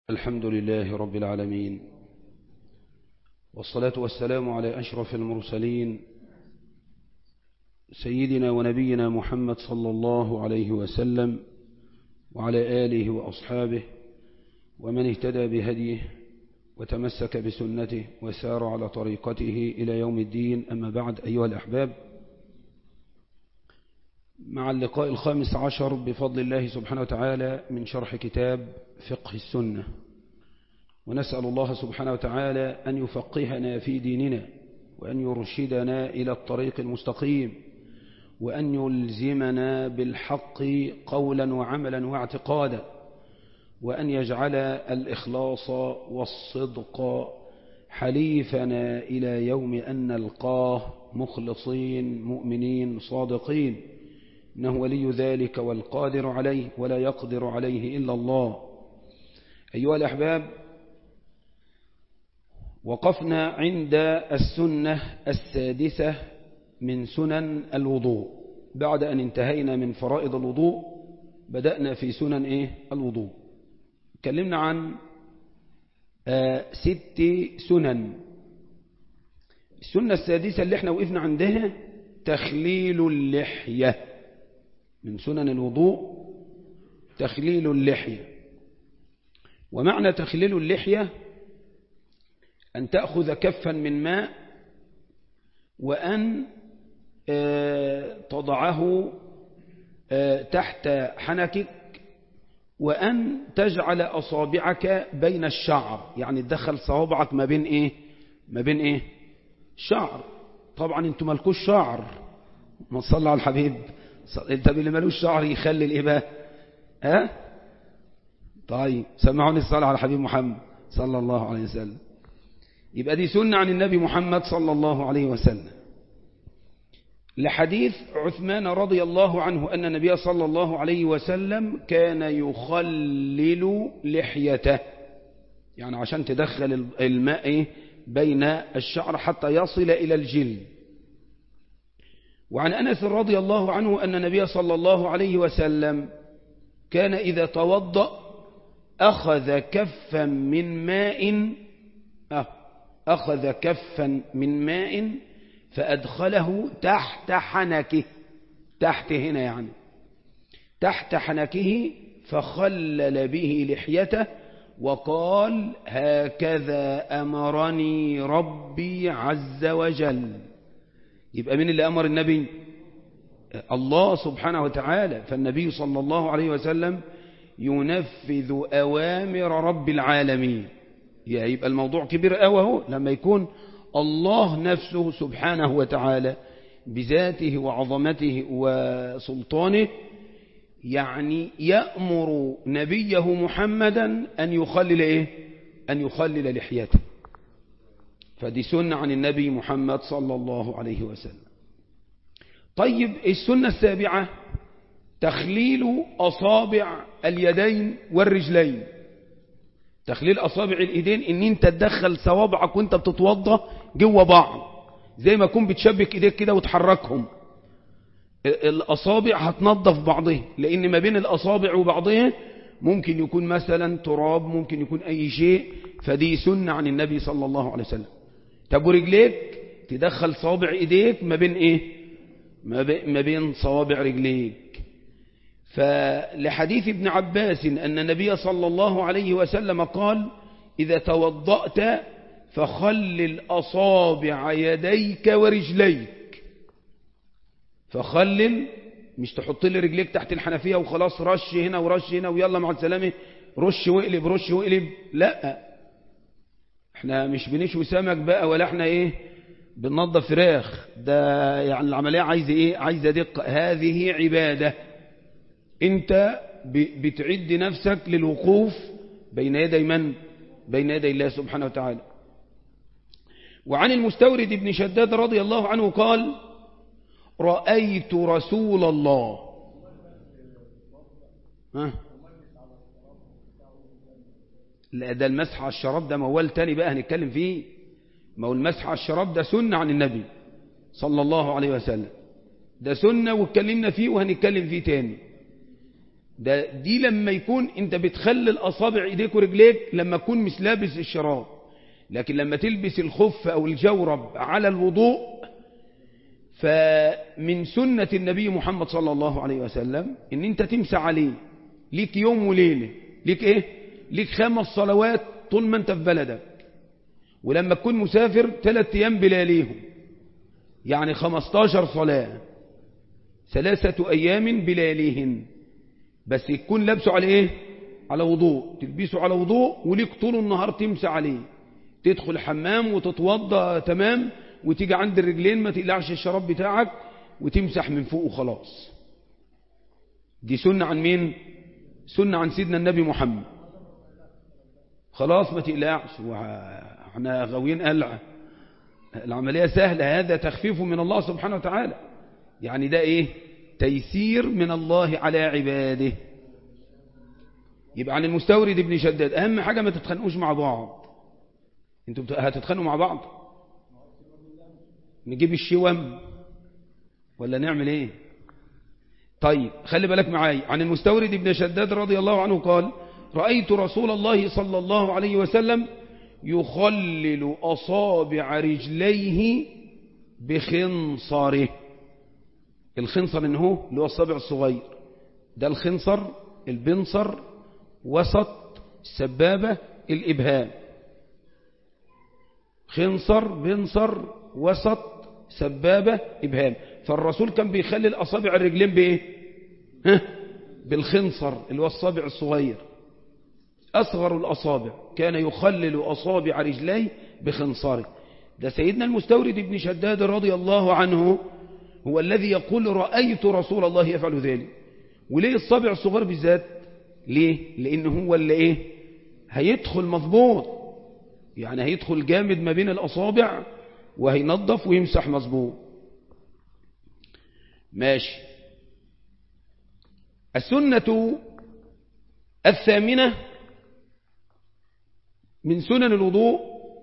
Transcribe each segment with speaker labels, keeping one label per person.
Speaker 1: الحمد لله رب العالمين والصلاة والسلام على أشرف المرسلين سيدنا ونبينا محمد صلى الله عليه وسلم وعلى آله وأصحابه ومن اهتدى بهديه وتمسك بسنته وسار على طريقته إلى يوم الدين أما بعد أيها الأحباب مع اللقاء الخامس عشر بفضل الله سبحانه وتعالى من شرح كتاب فقه السنة ونسأل الله سبحانه وتعالى أن يفقهنا في ديننا وأن يرشدنا إلى الطريق المستقيم وأن يلزمنا بالحق قولا وعملا واعتقادا وأن يجعل الإخلاص والصدق حليفنا إلى يوم أن نلقاه مخلصين مؤمنين صادقين إنه ولي ذلك والقادر عليه ولا يقدر عليه إلا الله أيها الأحباب وقفنا عند السنة السادسة من سنن الوضوء بعد أن انتهينا من فرائض الوضوء بدأنا في سنن إيه؟ الوضوء تكلمنا عن آه ست سنن السنة السادسة اللي احنا وقفنا عندها تخليل اللحية من سنن الوضوء تخليل اللحية ومعنى تخليل اللحية أن تأخذ كفا من ماء وأن تضعه تحت حنكك وأن تجعل أصابعك بين الشعر يعني تدخل صوابعك ما بين إيه ما بين إيه شعر طبعا انتم مالكوش شعر ما تصلى على الحبيب انت اللي مالوش شعر يخلي الايه بقى ها طيب سمعوني الصلاة على الحبيب محمد صلى الله عليه وسلم يبقى دي سنة عن النبي محمد صلى الله عليه وسلم لحديث عثمان رضي الله عنه أن النبي صلى الله عليه وسلم كان يخلل لحيته يعني عشان تدخل الماء بين الشعر حتى يصل إلى الجلد وعن أنس رضي الله عنه أن النبي صلى الله عليه وسلم كان إذا توضأ أخذ كفا من ماء أخذ كفا من ماء فأدخله تحت حنكه تحت هنا يعني تحت حنكه فخلل به لحيته وقال هكذا أمرني ربي عز وجل يبقى من اللي أمر النبي الله سبحانه وتعالى فالنبي صلى الله عليه وسلم ينفذ أوامر رب العالمين يبقى الموضوع كبير قوي اهو لما يكون الله نفسه سبحانه وتعالى بذاته وعظمته وسلطانه يعني يأمر نبيه محمدا أن يخلل إيه أن يخلل لحيته فدي سنة عن النبي محمد صلى الله عليه وسلم طيب السنة السابعة تخليل أصابع اليدين والرجلين تخليل أصابع الإيدين إن أنت تدخل صوابعك وأنت بتتوضى جوه بعض زي ما تكون بتشبك إيديك كده وتحركهم الأصابع هتنظف بعضها لأن ما بين الأصابع وبعضها ممكن يكون مثلا تراب ممكن يكون أي شيء فدي سنة عن النبي صلى الله عليه وسلم طب ورجليك تدخل صوابع إيديك ما بين إيه ما بين صوابع رجليك فلحديث ابن عباس أن النبي صلى الله عليه وسلم قال إذا توضأت فخلل أصابع يديك ورجليك فخلل مش تحط لي رجليك تحت الحنفية وخلاص رش هنا ورش هنا ويلا مع السلامة رش واقلب رش واقلب لا احنا مش بنشوي سمك بقى ولا احنا ايه بننظف فراخ ده يعني العملية عايزة ايه عايزة دقة هذه عبادة انت بتعد نفسك للوقوف بين يدي من بين يدي الله سبحانه وتعالى وعن المستورد بن شداد رضي الله عنه قال رأيت رسول الله ها لا ده المسح على الشراب ده موال تاني بقى هنتكلم فيه ما هو المسح على الشراب ده سنة عن النبي صلى الله عليه وسلم ده سنة واتكلمنا فيه وهنتكلم فيه تاني ده دي لما يكون انت بتخلل اصابع ايديك ورجليك لما تكون مش لابس الشراب لكن لما تلبس الخف او الجورب على الوضوء فمن سنة النبي محمد صلى الله عليه وسلم ان انت تمسح عليه ليك يوم وليلة ليك ايه ليك خمس صلوات طول ما انت في بلدك ولما تكون مسافر ثلاث ايام بلاليهم يعني 15 صلاة ثلاثة ايام بلاليهن بس يكون لابسه على ايه على وضوء تلبسه على وضوء وليك طول النهار تمسح عليه تدخل الحمام وتتوضى تمام وتيجي عند الرجلين ما تقلعش الشراب بتاعك وتمسح من فوق وخلاص دي سنة عن مين سنة عن سيدنا النبي محمد خلاص ما تقلعش احنا غاويين قلع العملية سهلة هذا تخفيف من الله سبحانه وتعالى يعني ده ايه تيسير من الله على عباده يبقى عن المستورد ابن شداد اهم حاجة ما تتخانقوش مع بعض انتوا هتتخانقوا مع بعض نجيب الشوم ولا نعمل ايه طيب خلي بالك معاي عن المستورد ابن شداد رضي الله عنه قال رأيت رسول الله صلى الله عليه وسلم يخلل أصابع رجليه بخنصره الخنصر إن هو اللي هو الصابع الصغير ده الخنصر البنصر وسط السبابة الإبهام خنصر بنصر وسط سبابة إبهام فالرسول كان بيخلي الأصابع الرجلين بإيه ها؟ بالخنصر اللي هو الصابع الصغير أصغر الأصابع كان يخلل أصابع رجليه بخنصره ده سيدنا المستورد بن شداد رضي الله عنه هو الذي يقول رأيت رسول الله يفعل ذلك وليه الصابع الصغير بالذات ليه لأنه هو اللي إيه هيدخل مضبوط يعني هيدخل جامد ما بين الأصابع وهينظف ويمسح مظبوط ماشي السنة الثامنة من سنن الوضوء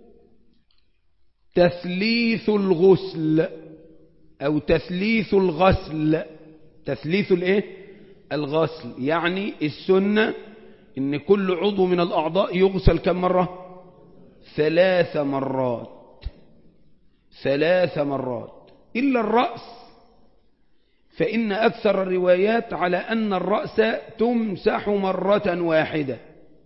Speaker 1: تثليث الغسل أو تثليث الغسل تثليث الايه الغسل يعني السنة ان كل عضو من الأعضاء يغسل كم مرة ثلاث مرات ثلاث مرات إلا الرأس فإن أكثر الروايات على أن الرأس تمسح مرة واحدة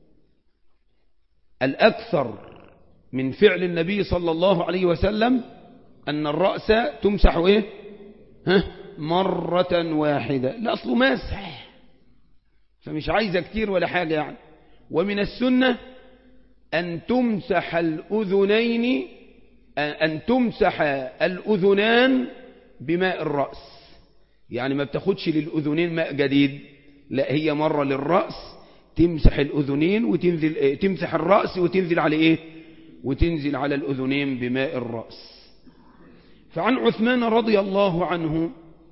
Speaker 1: الأكثر من فعل النبي صلى الله عليه وسلم أن الرأس تمسح إيه؟ ها؟ مرة واحدة الأصل مسح فمش عايزة كتير ولا حاجة يعني ومن السنة أن تمسح الأذنين أن تمسح الأذنان بماء الرأس يعني ما بتاخدش للأذنين ماء جديد لا هي مرة للرأس تمسح الأذنين وتنزل تمسح الرأس وتنزل على إيه وتنزل على الأذنين بماء الرأس فعن عثمان رضي الله عنه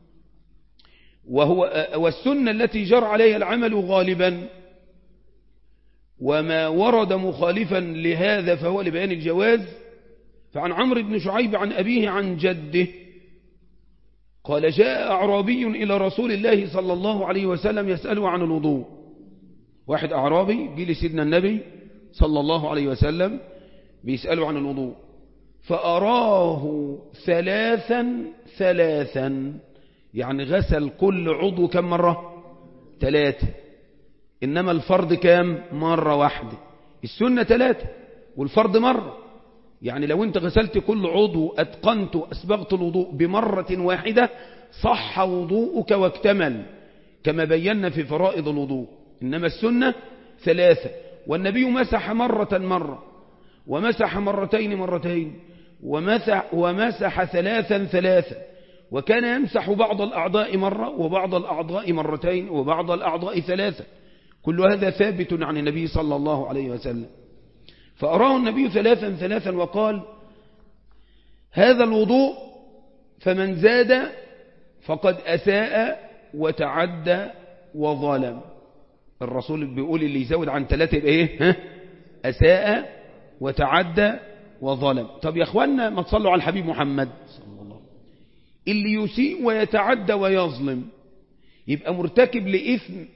Speaker 1: وهو والسنة التي جر عليها العمل غالبا وما ورد مخالفا لهذا فهو لبيان الجواز فعن عمرو بن شعيب عن أبيه عن جده قال جاء أعرابي إلى رسول الله صلى الله عليه وسلم يسأله عن الوضوء واحد أعرابي جي لسيدنا النبي صلى الله عليه وسلم بيسأله عن الوضوء فأراه ثلاثا ثلاثا يعني غسل كل عضو كم مرة ثلاثة إنما الفرض كام مرة واحدة السنة ثلاثة والفرض مرة يعني لو انت غسلت كل عضو أتقنت أسبغت الوضوء بمرة واحدة صح وضوءك واكتمل كما بينا في فرائض الوضوء إنما السنة ثلاثة والنبي مسح مرة مرة ومسح مرتين مرتين ومسح, ومسح ثلاثا ثلاثا وكان يمسح بعض الأعضاء مرة وبعض الأعضاء مرتين وبعض الأعضاء ثلاثة كل هذا ثابت عن النبي صلى الله عليه وسلم فأراه النبي ثلاثا ثلاثا وقال هذا الوضوء فمن زاد فقد أساء وتعدى وظلم الرسول بيقول اللي يزود عن ثلاثة يبقى ايه ها؟ أساء وتعدى وظلم طب يا اخوانا ما تصلوا على الحبيب محمد صلى الله اللي يسيء ويتعدى ويظلم يبقى مرتكب لإثم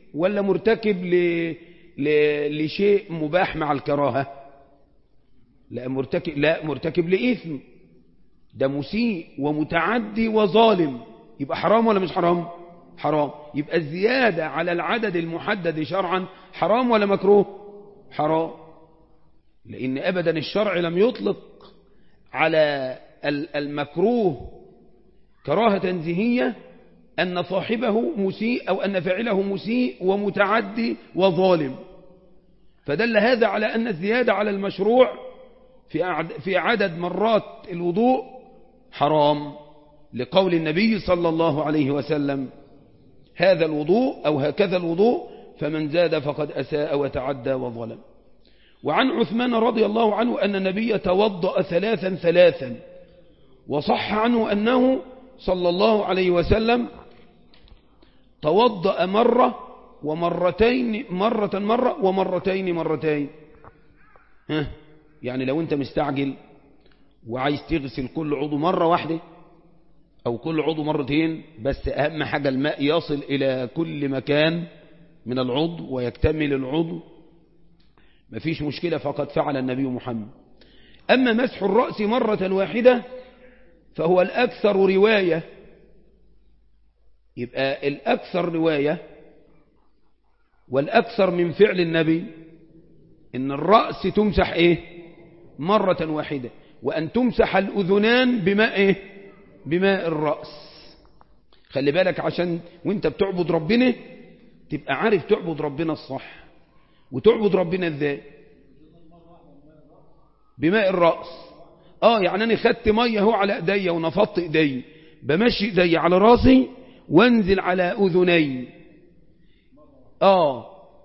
Speaker 1: ولا مرتكب ل... ل... لشيء مباح مع الكراهة لا مرتكب, لا مرتكب لإثم ده مسيء ومتعدي وظالم يبقى حرام ولا مش حرام حرام يبقى الزيادة على العدد المحدد شرعا حرام ولا مكروه حرام لأن أبدا الشرع لم يطلق على المكروه كراهة تنزيهية أن صاحبه مسيء أو أن فعله مسيء ومتعدي وظالم فدل هذا على أن الزيادة على المشروع في عدد مرات الوضوء حرام لقول النبي صلى الله عليه وسلم هذا الوضوء أو هكذا الوضوء فمن زاد فقد أساء وتعدى وظلم وعن عثمان رضي الله عنه أن النبي توضأ ثلاثا ثلاثا وصح عنه أنه صلى الله عليه وسلم توضأ مرة ومرتين مرة مرة ومرتين مرتين ها يعني لو انت مستعجل وعايز تغسل كل عضو مرة واحدة أو كل عضو مرتين بس أهم حاجة الماء يصل إلى كل مكان من العضو ويكتمل العضو مفيش مشكلة فقد فعل النبي محمد أما مسح الرأس مرة واحدة فهو الأكثر رواية يبقى الأكثر رواية والأكثر من فعل النبي إن الرأس تمسح إيه مرة واحدة وأن تمسح الأذنان بماء إيه بماء الرأس خلي بالك عشان وانت بتعبد ربنا تبقى عارف تعبد ربنا الصح وتعبد ربنا ازاي بماء الرأس اه يعني انا خدت ميه اهو على ايديا ونفضت ايدي بمشي ايدي على راسي وانزل على اذني اه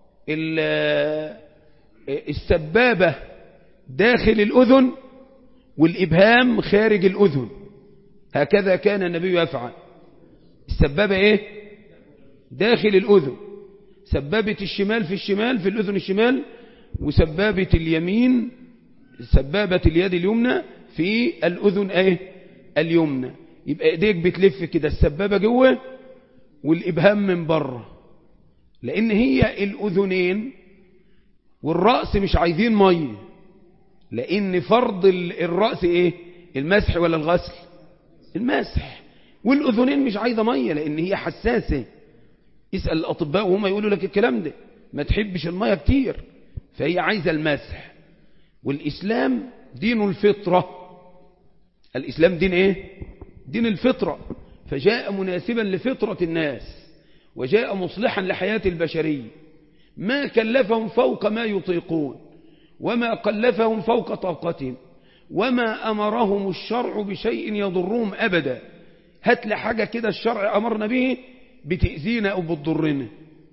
Speaker 1: السبابة داخل الأذن والإبهام خارج الأذن هكذا كان النبي يفعل السبابة ايه داخل الأذن سبابة الشمال في الشمال في الأذن الشمال وسبابة اليمين سبابة اليد اليمنى في الأذن ايه اليمنى يبقى ايديك بتلف كده السبابة جوه والإبهام من بره لأن هي الأذنين والرأس مش عايزين مية لأن فرض الرأس ايه المسح ولا الغسل المسح والأذنين مش عايزة مية لأن هي حساسة اسأل الأطباء وهم يقولوا لك الكلام ده ما تحبش المية كتير فهي عايزة المسح والإسلام دين الفطرة الإسلام دين إيه؟ دين الفطرة فجاء مناسبا لفطرة الناس وجاء مصلحا لحياة البشرية ما كلفهم فوق ما يطيقون وما قلفهم فوق طاقتهم وما أمرهم الشرع بشيء يضرهم أبدا هات لي حاجة كده الشرع أمرنا به بتأذينا أو بتضرنا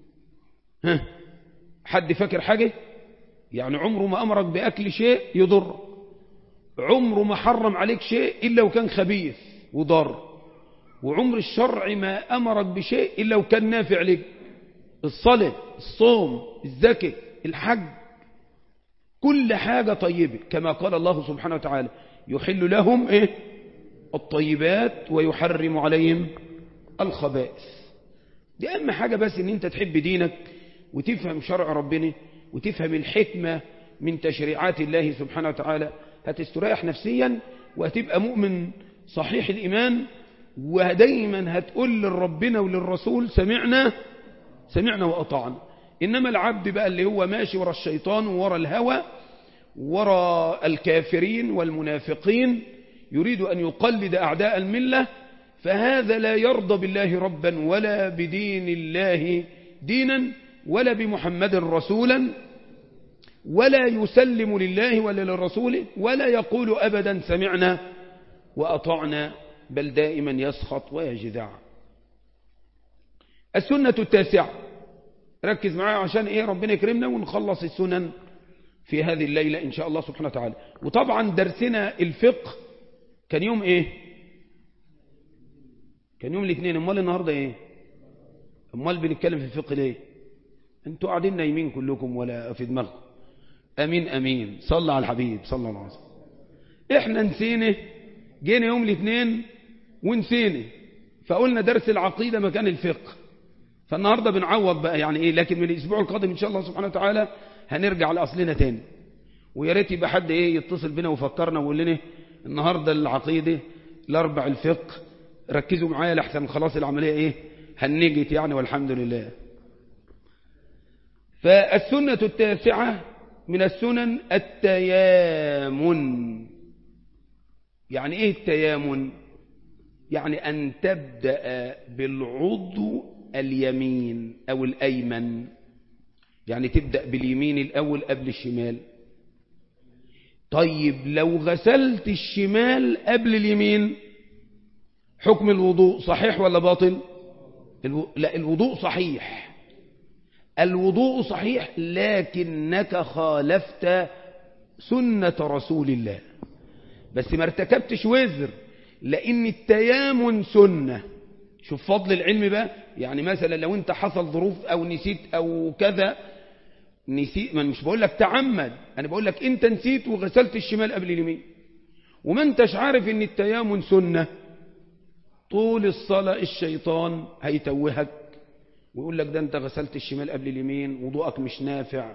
Speaker 1: ها حد فاكر حاجة يعني عمره ما أمرك بأكل شيء يضر عمره ما حرم عليك شيء إلا وكان خبيث وضر وعمر الشرع ما أمرك بشيء إلا وكان نافع لك الصلاة الصوم الزكاة الحج كل حاجة طيبة كما قال الله سبحانه وتعالى يحل لهم إيه الطيبات ويحرم عليهم الخبائث دي أهم حاجة بس إن أنت تحب دينك وتفهم شرع ربنا وتفهم الحكمة من تشريعات الله سبحانه وتعالى هتستريح نفسيا وهتبقى مؤمن صحيح الإيمان ودايما هتقول لربنا وللرسول سمعنا سمعنا وأطعنا إنما العبد بقى اللي هو ماشي ورا الشيطان وورا الهوى ورا الكافرين والمنافقين يريد أن يقلد أعداء الملة فهذا لا يرضى بالله ربا ولا بدين الله دينا ولا بمحمد رسولا ولا يسلم لله ولا للرسول ولا يقول أبدا سمعنا وأطعنا بل دائما يسخط ويجذع السنة التاسعة ركز معايا عشان ايه ربنا يكرمنا ونخلص السنن في هذه الليلة ان شاء الله سبحانه وتعالى وطبعا درسنا الفقه كان يوم ايه كان يوم الاثنين امال النهاردة ايه امال بنتكلم في الفقه ليه انتوا قاعدين نايمين كلكم ولا في دماغكم امين امين صلى على الحبيب صلى الله عليه وسلم احنا نسينا جينا يوم الاثنين ونسينا فقلنا درس العقيدة مكان الفقه فالنهاردة بنعوض بقى يعني ايه لكن من الاسبوع القادم ان شاء الله سبحانه وتعالى هنرجع لاصلنا تاني ويا ريت يبقى حد ايه يتصل بنا ويفكرنا ويقول لنا النهارده العقيده الاربع الفقه ركزوا معايا لحسن خلاص العمليه ايه هنجت يعني والحمد لله فالسنه التاسعه من السنن التيامن يعني ايه التيامن يعني ان تبدا بالعضو اليمين او الايمن يعني تبدا باليمين الاول قبل الشمال طيب لو غسلت الشمال قبل اليمين حكم الوضوء صحيح ولا باطل الو... لا الوضوء صحيح الوضوء صحيح لكنك خالفت سنة رسول الله بس ما ارتكبتش وزر لأن التيامن سنة شوف فضل العلم بقى يعني مثلا لو انت حصل ظروف او نسيت او كذا نسيت ما مش بقول لك تعمد انا بقول لك انت نسيت وغسلت الشمال قبل اليمين وما انتش عارف ان التيامن سنة طول الصلاة الشيطان هيتوهك ويقول لك ده انت غسلت الشمال قبل اليمين وضوءك مش نافع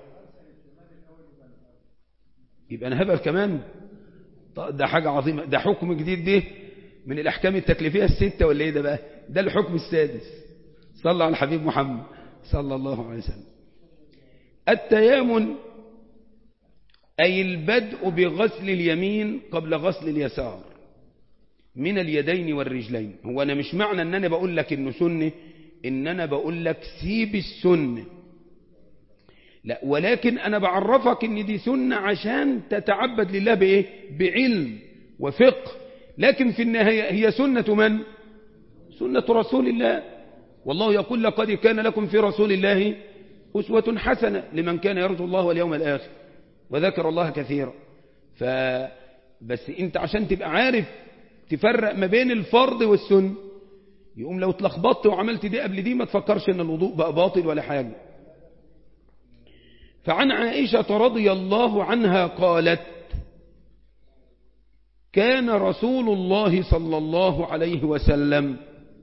Speaker 1: يبقى انا هبل كمان ده حاجة عظيمة ده حكم جديد ده من الأحكام التكليفية الستة ولا إيه ده بقى ده الحكم السادس صلى على الحبيب محمد صلى الله عليه وسلم التيامن أي البدء بغسل اليمين قبل غسل اليسار من اليدين والرجلين هو أنا مش معنى أن أنا بقول لك إنه سنة إن أنا بقول لك سيب السنة لا ولكن أنا بعرفك إن دي سنة عشان تتعبد لله بإيه بعلم وفقه لكن في النهاية هي سنة من سنة رسول الله والله يقول لقد كان لكم في رسول الله أسوة حسنة لمن كان يرجو الله واليوم الآخر وذكر الله كثيرا فبس انت عشان تبقى عارف تفرق ما بين الفرض والسن يقوم لو اتلخبطت وعملت دي قبل دي ما تفكرش ان الوضوء بقى باطل ولا حاجة فعن عائشة رضي الله عنها قالت كان رسول الله صلى الله عليه وسلم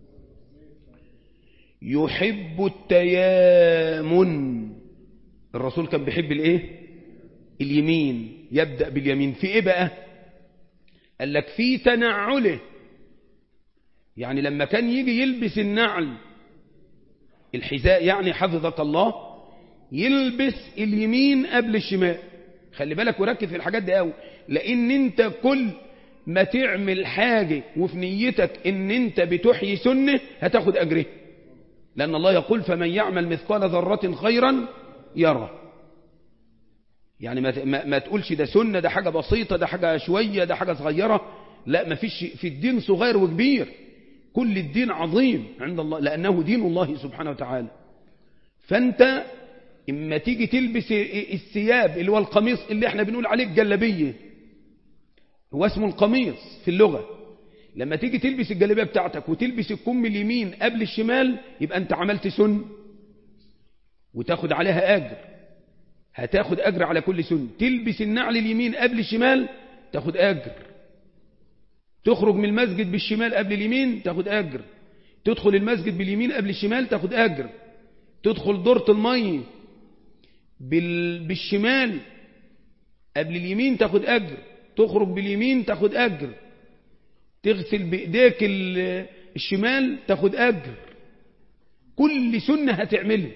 Speaker 1: يحب التيامن الرسول كان بيحب الايه اليمين يبدأ باليمين في ايه بقى قال لك في تنعله يعني لما كان يجي يلبس النعل الحذاء يعني حفظك الله يلبس اليمين قبل الشمال خلي بالك وركز في الحاجات دي قوي لان انت كل ما تعمل حاجة وفي نيتك ان انت بتحيي سنة هتاخد اجره لان الله يقول فمن يعمل مثقال ذرة خيرا يرى يعني ما, ما, ما تقولش ده سنة ده حاجة بسيطة ده حاجة شوية ده حاجة صغيرة لا ما فيش في الدين صغير وكبير كل الدين عظيم عند الله لأنه دين الله سبحانه وتعالى فأنت إما تيجي تلبس الثياب اللي هو القميص اللي احنا بنقول عليه الجلبية هو اسمه القميص في اللغة لما تيجي تلبس الجلبية بتاعتك وتلبس الكم اليمين قبل الشمال يبقى انت عملت سن وتاخد عليها أجر هتاخد أجر على كل سن تلبس النعل اليمين قبل الشمال تاخد أجر تخرج من المسجد بالشمال قبل اليمين تاخد أجر تدخل المسجد باليمين قبل الشمال تاخد أجر تدخل دورة المية بال... بالشمال قبل اليمين تاخد أجر تخرج باليمين تاخد أجر تغسل بإيديك الشمال تاخد أجر كل سنة هتعملها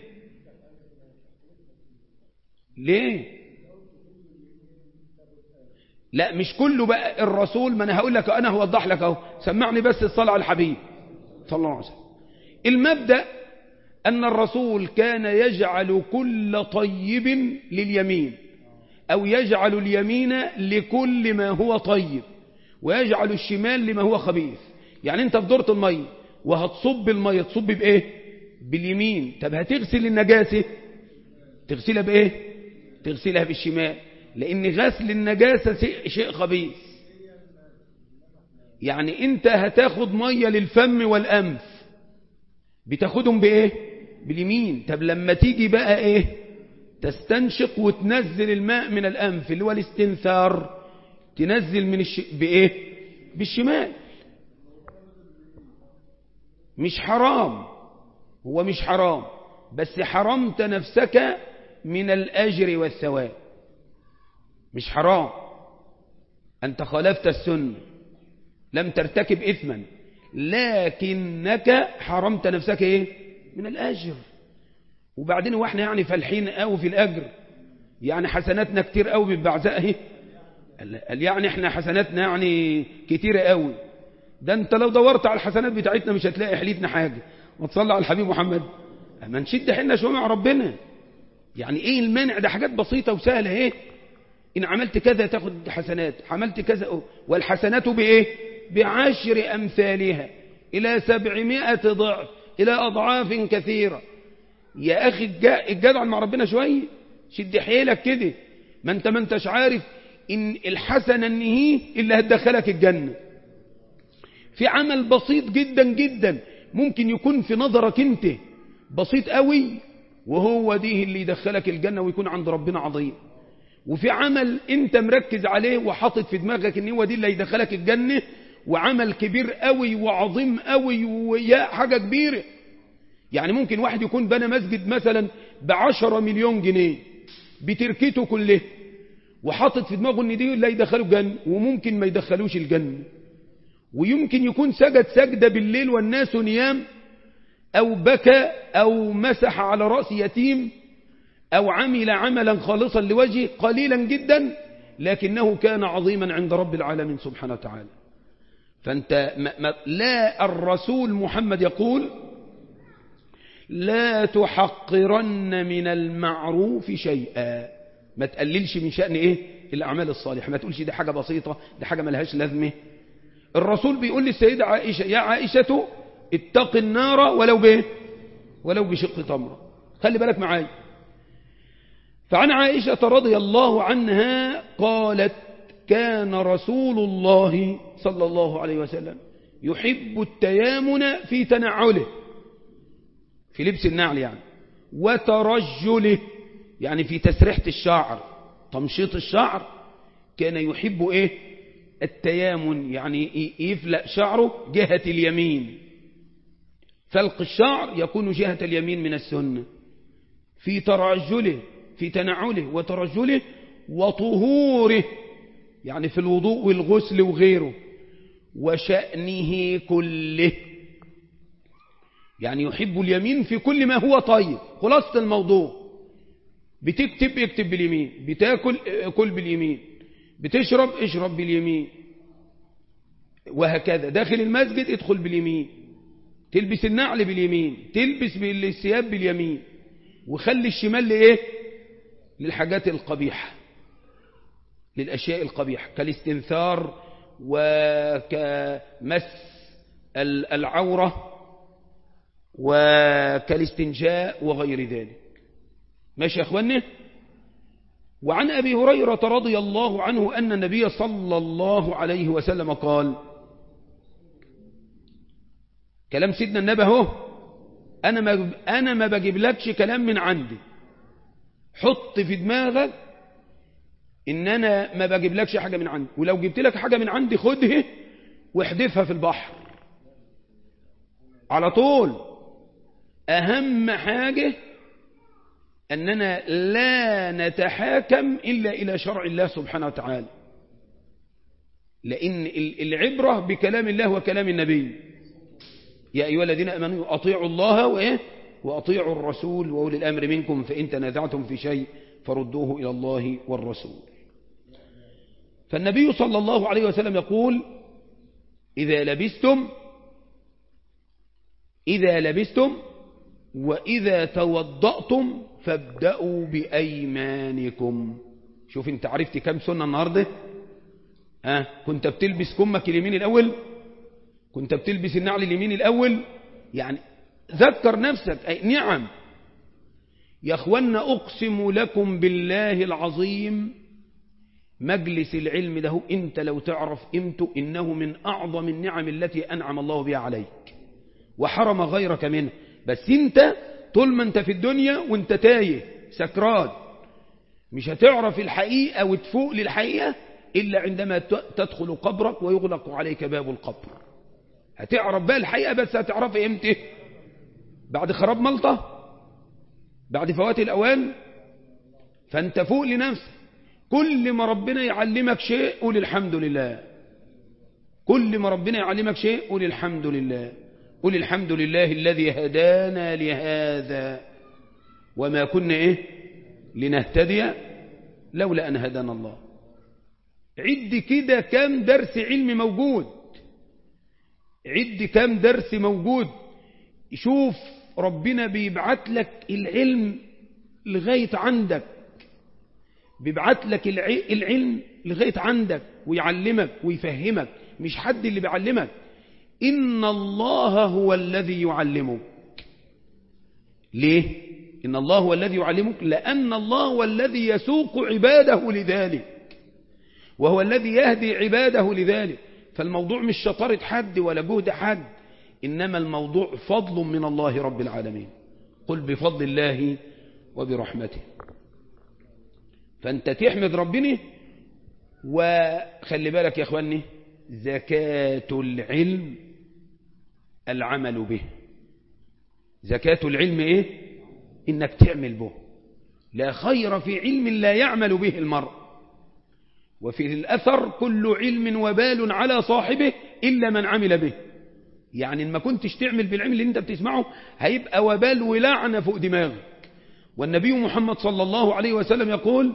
Speaker 1: ليه لا مش كله بقى الرسول ما انا هقول لك انا هوضح لك اهو سمعني بس الصلاه على الحبيب صلى الله عليه وسلم المبدا ان الرسول كان يجعل كل طيب لليمين او يجعل اليمين لكل ما هو طيب ويجعل الشمال لما هو خبيث يعني انت في دورة المية وهتصب المية تصب بايه باليمين طب هتغسل النجاسة تغسلها بايه تغسلها بالشمال لان غسل النجاسة شيء خبيث يعني انت هتاخد مية للفم والانف بتاخدهم بايه باليمين طب لما تيجي بقى ايه تستنشق وتنزل الماء من الانف اللي هو الاستنثار تنزل من الش... بايه بالشمال مش حرام هو مش حرام بس حرمت نفسك من الأجر والثواب مش حرام أنت خالفت السنة لم ترتكب إثما لكنك حرمت نفسك إيه من الأجر وبعدين هو احنا يعني فالحين قوي في الأجر يعني حسناتنا كتير قوي بالبعزاء اهي قال يعني احنا حسناتنا يعني كتيرة قوي ده انت لو دورت على الحسنات بتاعتنا مش هتلاقي حليتنا حاجة وتصلى على الحبيب محمد اما نشد حنا شوية مع ربنا يعني ايه المانع ده حاجات بسيطة وسهلة ايه ان عملت كذا تاخد حسنات عملت كذا والحسنات بايه بعشر امثالها الى سبعمائة ضعف الى اضعاف كثيرة يا اخي الجدع مع ربنا شوية شد حيلك كده ما انت ما انتش عارف ان الحسنة ان هي اللي هتدخلك الجنة في عمل بسيط جدا جدا ممكن يكون في نظرك انت بسيط قوي وهو دي اللي يدخلك الجنة ويكون عند ربنا عظيم وفي عمل انت مركز عليه وحاطط في دماغك ان هو دي اللي هيدخلك الجنة وعمل كبير قوي وعظيم قوي ويا حاجة كبيرة يعني ممكن واحد يكون بنى مسجد مثلا بعشرة مليون جنيه بتركته كله وحاطط في دماغه ان دي اللي هيدخله الجنة وممكن ما يدخلوش الجنة ويمكن يكون سجد سجدة بالليل والناس نيام أو بكى أو مسح على رأس يتيم أو عمل عملا خالصا لوجهه قليلا جدا لكنه كان عظيما عند رب العالمين سبحانه وتعالى فأنت ما ما لا الرسول محمد يقول لا تحقرن من المعروف شيئا ما تقللش من شأن إيه الأعمال الصالحة ما تقولش دي حاجة بسيطة دي حاجة ملهاش لازمة الرسول بيقول للسيدة عائشة يا عائشة اتق النار ولو بايه ولو بشق تمرة خلي بالك معايا فعن عائشة رضي الله عنها قالت كان رسول الله صلى الله عليه وسلم يحب التيامن في تنعله في لبس النعل يعني وترجله يعني في تسريحة الشعر تمشيط الشعر كان يحب ايه التيامن يعني يفلق شعره جهة اليمين فلق الشعر يكون جهة اليمين من السنة في ترجله في تنعله وترجله وطهوره يعني في الوضوء والغسل وغيره وشأنه كله يعني يحب اليمين في كل ما هو طيب خلاصة الموضوع بتكتب اكتب باليمين بتاكل كل باليمين بتشرب اشرب باليمين وهكذا داخل المسجد ادخل باليمين تلبس النعل باليمين تلبس الثياب باليمين وخلي الشمال لإيه للحاجات القبيحة للأشياء القبيحة كالاستنثار وكمس العورة وكالاستنجاء وغير ذلك ماشي يا أخواني وعن أبي هريرة رضي الله عنه أن النبي صلى الله عليه وسلم قال كلام سيدنا النبي اهو أنا ما, أنا ما بجيب لكش كلام من عندي حط في دماغك إن أنا ما بجيب لكش حاجة من عندي ولو جبت لك حاجة من عندي خدها واحدفها في البحر على طول أهم حاجة أننا لا نتحاكم إلا إلى شرع الله سبحانه وتعالى لأن العبرة بكلام الله وكلام النبي يا أيها الذين أمنوا أطيعوا الله وإيه وأطيعوا الرسول وأولي الأمر منكم فإن تنازعتم في شيء فردوه إلى الله والرسول فالنبي صلى الله عليه وسلم يقول إذا لبستم إذا لبستم وإذا توضأتم فابدأوا بأيمانكم شوف انت عرفت كم سنة النهاردة أه كنت بتلبس كمك اليمين الأول كنت بتلبس النعل اليمين الأول يعني ذكر نفسك أي نعم يا أخوانا أقسم لكم بالله العظيم مجلس العلم ده انت لو تعرف قيمته إنه من أعظم النعم التي أنعم الله بها عليك وحرم غيرك منه بس انت طول ما انت في الدنيا وانت تايه سكران مش هتعرف الحقيقة وتفوق للحقيقة إلا عندما تدخل قبرك ويغلق عليك باب القبر هتعرف بقى الحقيقة بس هتعرف امتى بعد خراب ملطة بعد فوات الأوان فأنت فوق لنفسك كل ما ربنا يعلمك شيء قول الحمد لله كل ما ربنا يعلمك شيء قول الحمد لله قل الحمد لله الذي هدانا لهذا وما كنا إيه لنهتدي لولا أن هدانا الله عد كده كم درس علم موجود عد كم درس موجود شوف ربنا بيبعت لك العلم لغاية عندك بيبعت لك العلم لغاية عندك ويعلمك ويفهمك مش حد اللي بيعلمك إن الله هو الذي يعلمك ليه؟ إن الله هو الذي يعلمك لأن الله هو الذي يسوق عباده لذلك وهو الذي يهدي عباده لذلك فالموضوع مش شطارة حد ولا جهد حد إنما الموضوع فضل من الله رب العالمين قل بفضل الله وبرحمته فأنت تحمد ربنا وخلي بالك يا أخواني زكاة العلم العمل به زكاة العلم إيه إنك تعمل به لا خير في علم لا يعمل به المرء وفي الأثر كل علم وبال على صاحبه إلا من عمل به يعني ما كنتش تعمل بالعلم اللي انت بتسمعه هيبقى وبال ولعنة فوق دماغك والنبي محمد صلى الله عليه وسلم يقول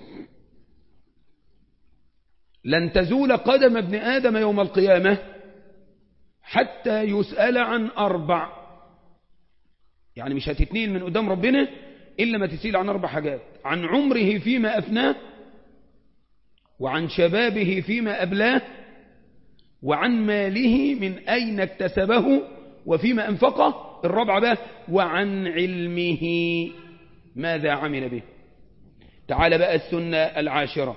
Speaker 1: لن تزول قدم ابن آدم يوم القيامة حتى يسأل عن أربع يعني مش هتتنين من قدام ربنا إلا ما تسيل عن أربع حاجات عن عمره فيما أفناه وعن شبابه فيما أبلاه وعن ماله من أين اكتسبه وفيما أنفقه الرابعة بقى وعن علمه ماذا عمل به تعال بقى السنة العاشرة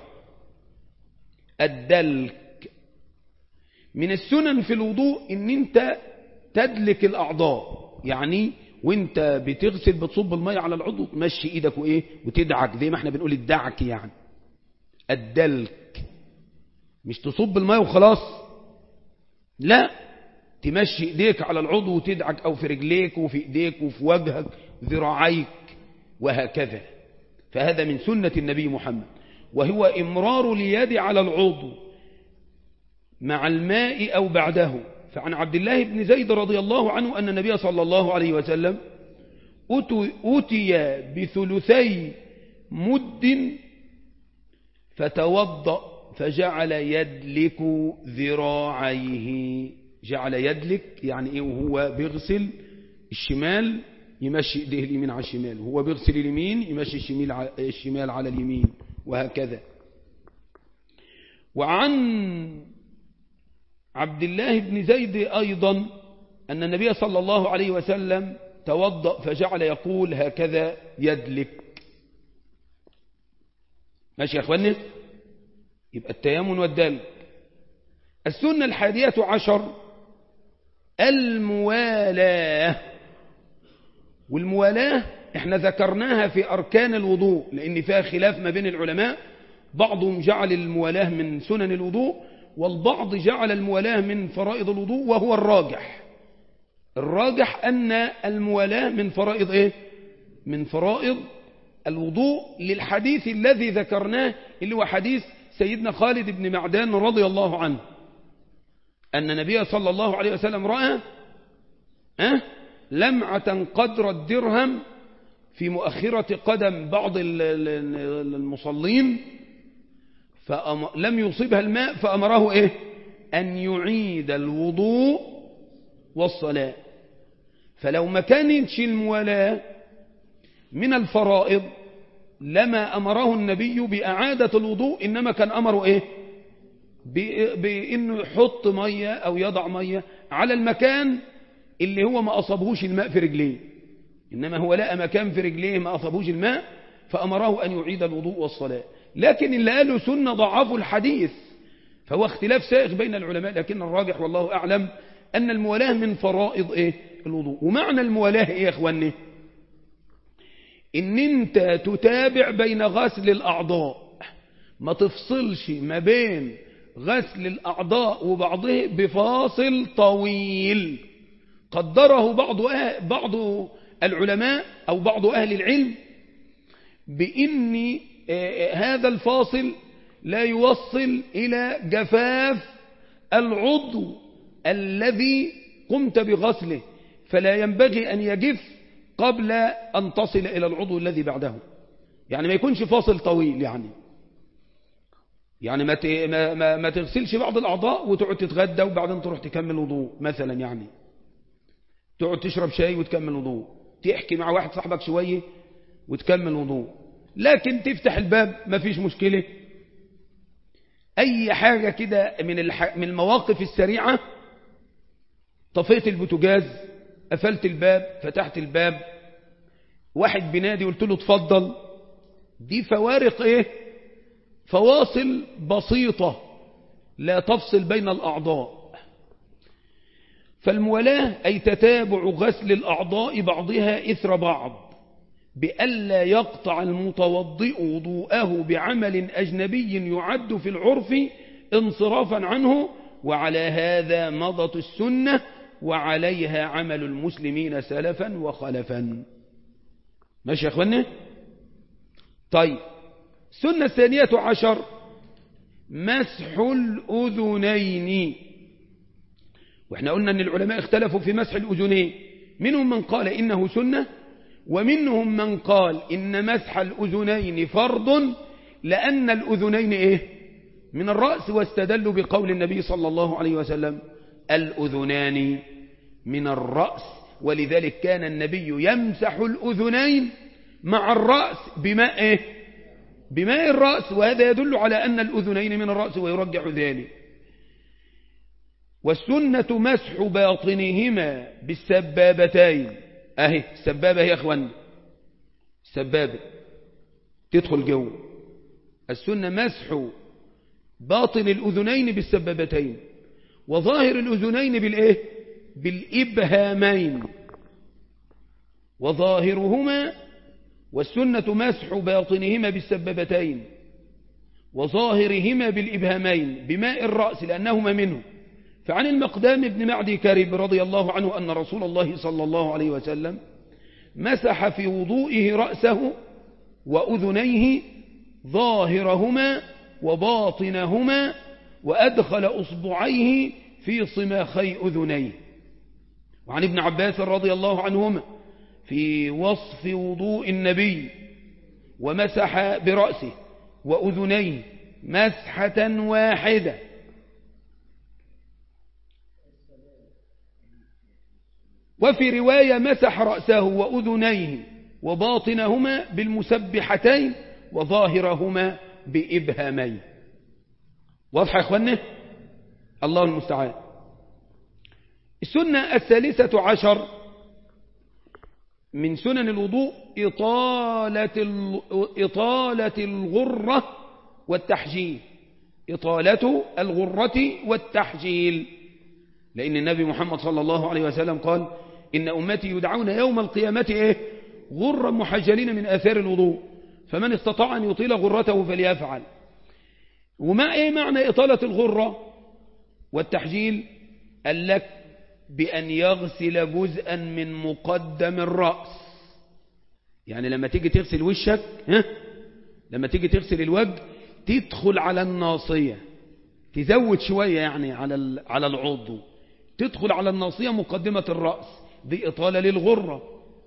Speaker 1: الدلك من السنن في الوضوء ان انت تدلك الاعضاء يعني وانت بتغسل بتصب المية على العضو تمشي ايدك وايه وتدعك زي ما احنا بنقول الدعك يعني الدلك مش تصب المية وخلاص لا تمشي ايديك على العضو وتدعك او في رجليك وفي ايديك وفي وجهك ذراعيك وهكذا فهذا من سنة النبي محمد وهو إمرار اليد على العضو مع الماء أو بعده فعن عبد الله بن زيد رضي الله عنه أن النبي صلى الله عليه وسلم أتي بثلثي مد فتوضأ فجعل يدلك ذراعيه جعل يدلك يعني إيه وهو بيغسل الشمال يمشي ايديه اليمين على الشمال وهو بيغسل اليمين يمشي الشمال على اليمين وهكذا وعن عبد الله بن زيد أيضا أن النبي صلى الله عليه وسلم توضأ فجعل يقول هكذا يدلك ماشي يا أخواني يبقى التيامن والدلك السنة الحادية عشر الموالاة والموالاة احنا ذكرناها في أركان الوضوء لأن فيها خلاف ما بين العلماء بعضهم جعل الموالاة من سنن الوضوء والبعض جعل الموالاة من فرائض الوضوء وهو الراجح الراجح أن الموالاة من فرائض إيه؟ من فرائض الوضوء للحديث الذي ذكرناه اللي هو حديث سيدنا خالد بن معدان رضي الله عنه أن النبي صلى الله عليه وسلم رأى أه؟ لمعة قدر الدرهم في مؤخرة قدم بعض المصلين فلم يصيبها الماء فأمره إيه أن يعيد الوضوء والصلاة فلو ما كانتش المولاة من الفرائض لما أمره النبي بإعادة الوضوء إنما كان أمره إيه بأنه يحط مية أو يضع مية على المكان اللي هو ما أصابهوش الماء في رجليه إنما هو لقى مكان في رجليه ما أصابهوش الماء فأمره أن يعيد الوضوء والصلاة لكن اللي قالوا سنة ضعفوا الحديث فهو اختلاف سائغ بين العلماء لكن الراجح والله أعلم أن الموالاة من فرائض إيه الوضوء ومعنى الموالاة إيه يا أخواني إن أنت تتابع بين غسل الأعضاء ما تفصلش ما بين غسل الأعضاء وبعضه بفاصل طويل قدره بعض أه- بعض العلماء أو بعض أهل العلم بإن آه، هذا الفاصل لا يوصل إلى جفاف العضو الذي قمت بغسله فلا ينبغي أن يجف قبل أن تصل إلى العضو الذي بعده يعني ما يكونش فاصل طويل يعني يعني ما ت- ما ما, ما تغسلش بعض الأعضاء وتقعد تتغدى وبعدين تروح تكمل وضوء مثلا يعني تقعد تشرب شاي وتكمل وضوء تحكي مع واحد صاحبك شوية وتكمل وضوء لكن تفتح الباب ما فيش مشكلة أي حاجة كده من الح... من المواقف السريعة طفيت البوتاجاز قفلت الباب فتحت الباب واحد بنادي قلت له اتفضل دي فوارق ايه فواصل بسيطة لا تفصل بين الأعضاء فالمولاة أي تتابع غسل الأعضاء بعضها إثر بعض بألا يقطع المتوضئ وضوءه بعمل أجنبي يعد في العرف انصرافا عنه وعلى هذا مضت السنة وعليها عمل المسلمين سلفا وخلفا ماشي يا أخوانا طيب السنة الثانية عشر مسح الأذنين واحنا قلنا ان العلماء اختلفوا في مسح الأذنين منهم من قال إنه سنة ومنهم من قال إن مسح الأذنين فرض لأن الأذنين إيه من الرأس واستدلوا بقول النبي صلى الله عليه وسلم الأذنان من الرأس ولذلك كان النبي يمسح الأذنين مع الرأس بماء إيه بماء الرأس وهذا يدل على أن الأذنين من الرأس ويرجح ذلك والسنة مسح باطنهما بالسبابتين اهي السبابة هي اخوان السبابة تدخل جو السنة مسح باطن الأذنين بالسبابتين وظاهر الأذنين بالإيه بالإبهامين وظاهرهما والسنة مسح باطنهما بالسبابتين وظاهرهما بالإبهامين بماء الرأس لأنهما منه فعن المقدام بن معدي كرب رضي الله عنه أن رسول الله صلى الله عليه وسلم مسح في وضوئه رأسه وأذنيه ظاهرهما وباطنهما وأدخل أصبعيه في صماخي أذنيه وعن ابن عباس رضي الله عنهما في وصف وضوء النبي ومسح برأسه وأذنيه مسحة واحدة وفي رواية مسح رأسه وأذنيه وباطنهما بالمسبحتين وظاهرهما بإبهامين واضح يا أخواني الله المستعان السنة الثالثة عشر من سنن الوضوء إطالة, إطالة الغرة والتحجيل إطالة الغرة والتحجيل لأن النبي محمد صلى الله عليه وسلم قال إن أمتي يدعون يوم القيامة إيه غرا محجلين من آثار الوضوء فمن استطاع أن يطيل غرته فليفعل وما إيه معنى إطالة الغرة والتحجيل قال لك بأن يغسل جزءا من مقدم الرأس يعني لما تيجي تغسل وشك ها لما تيجي تغسل الوجه تدخل على الناصية تزود شوية يعني على على العضو تدخل على الناصية مقدمة الرأس دي إطالة للغرة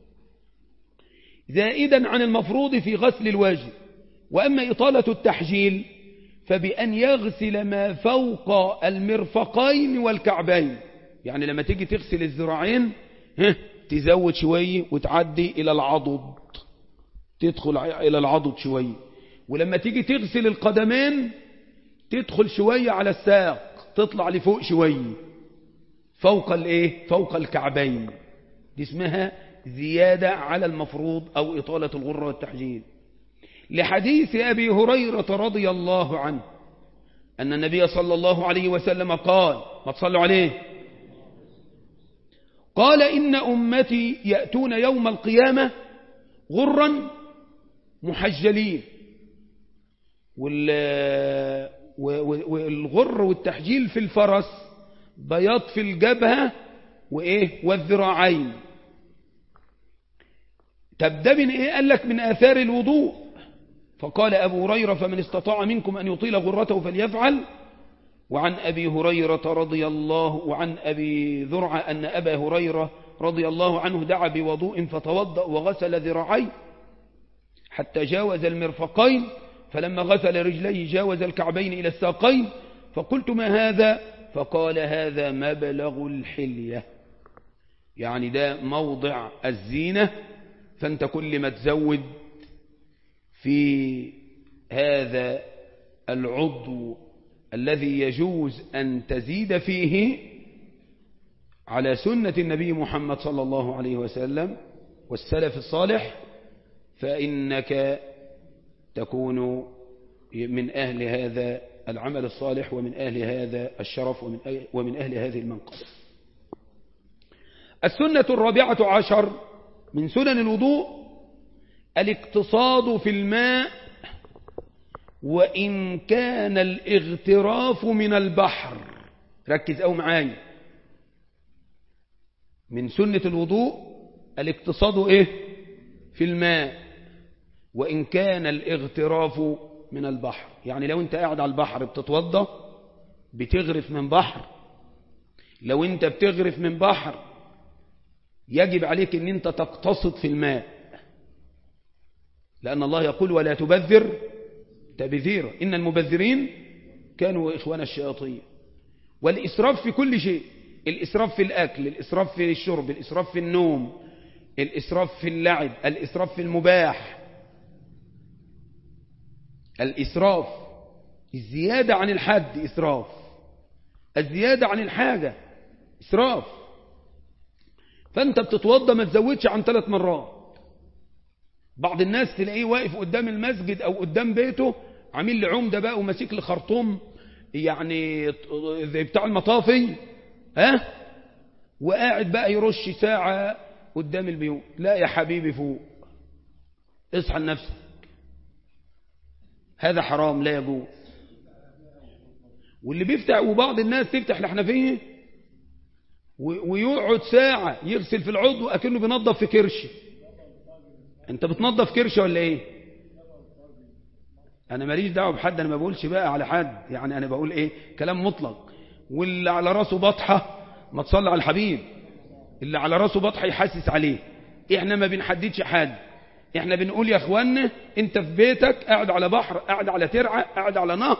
Speaker 1: زائدا عن المفروض في غسل الوجه وأما إطالة التحجيل فبأن يغسل ما فوق المرفقين والكعبين يعني لما تيجي تغسل الذراعين تزود شوية وتعدي إلى العضد تدخل إلى العضد شوية ولما تيجي تغسل القدمين تدخل شوية على الساق تطلع لفوق شوية فوق الايه فوق الكعبين دي اسمها زيادة على المفروض أو إطالة الغرة والتحجيل لحديث أبي هريرة رضي الله عنه أن النبي صلى الله عليه وسلم قال ما تصلوا عليه قال إن أمتي يأتون يوم القيامة غرا محجلين والغر والتحجيل في الفرس بياض في الجبهة وإيه والذراعين تبدأ من إيه قال لك من آثار الوضوء فقال أبو هريرة فمن استطاع منكم أن يطيل غرته فليفعل وعن أبي هريرة رضي الله وعن أبي ذرعة أن أبا هريرة رضي الله عنه دعا بوضوء فتوضأ وغسل ذراعيه حتى جاوز المرفقين فلما غسل رجليه جاوز الكعبين إلى الساقين فقلت ما هذا فقال هذا مبلغ الحلية يعني ده موضع الزينة فانت كل ما تزود في هذا العضو الذي يجوز أن تزيد فيه على سنة النبي محمد صلى الله عليه وسلم والسلف الصالح فإنك تكون من أهل هذا العمل الصالح ومن أهل هذا الشرف ومن, ومن أهل هذه المنقبة السنة الرابعة عشر من سنن الوضوء الاقتصاد في الماء وإن كان الاغتراف من البحر ركز أو معايا من سنة الوضوء الاقتصاد إيه في الماء وإن كان الاغتراف من البحر يعني لو انت قاعد على البحر بتتوضى بتغرف من بحر لو انت بتغرف من بحر يجب عليك ان انت تقتصد في الماء لأن الله يقول ولا تبذر تبذيرا إن المبذرين كانوا إخوان الشياطين والإسراف في كل شيء الإسراف في الأكل الإسراف في الشرب الإسراف في النوم الإسراف في اللعب الإسراف في المباح الإسراف الزيادة عن الحد إسراف الزيادة عن الحاجة إسراف فأنت بتتوضى ما تزودش عن ثلاث مرات بعض الناس تلاقيه واقف قدام المسجد أو قدام بيته عامل لي عمدة بقى وماسك لي خرطوم يعني زي بتاع المطافي ها وقاعد بقى يرش ساعة قدام البيوت لا يا حبيبي فوق اصحى لنفسك هذا حرام لا يجوز واللي بيفتح وبعض الناس تفتح الحنفية ويقعد ساعة يغسل في العضو أكنه بينظف في كرش انت بتنظف كرش ولا ايه انا ماليش دعوه بحد انا ما بقولش بقى على حد يعني انا بقول ايه كلام مطلق واللي على راسه بطحه ما تصلي على الحبيب اللي على راسه بطحه يحسس عليه احنا ما بنحددش حد احنا بنقول يا اخوانا انت في بيتك قاعد على بحر قاعد على ترعه قاعد على نهر